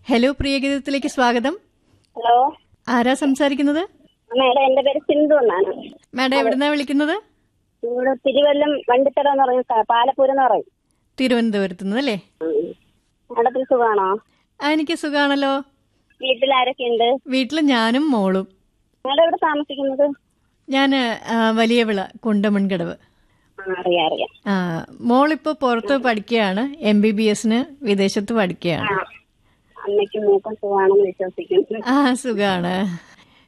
hello പ്രിയഗീതത്തിലേക്ക് സ്വാഗതം hello ആരാ സംസാരിക്കുന്നത് മേഡം എന്റെ പേര് സിന്ധു എന്നാണ് മാഡം എവിടുന്നാ വിളിക്കുന്നത് ഇവിടെ തിരുവല്ലം വണ്ടിത്തട എന്ന് പറയും സ്ഥ- പാലപ്പൂര് എന്ന് പറയും തിരുവനന്തപുരത്ത് നിന്ന് അല്ലേ മേഡത്തിന് സുഖമാണോ ആ എനിക്ക് സുഖാണല്ലോ വീട്ടിൽ ആരൊക്കെ ഉണ്ട് വീട്ടിൽ ഞാനും മോളും മേഡം എവിടെ താമസിക്കുന്നത് ഞാൻ വലിയ വിള കുണ്ടമൺകടവ് ആ അറിയാം അറിയാം ആ മോളിപ്പോ പുറത്ത് പഠിക്കുകയാണ് എം ബി ബി എസിന് വിദേശത്ത് പഠിക്കുകയാണ് അമ്മയ്ക്കും മൂക്കും സുഖമാണെന്ന് വിശ്വസിക്കുന്നു ആ സുഖാണ്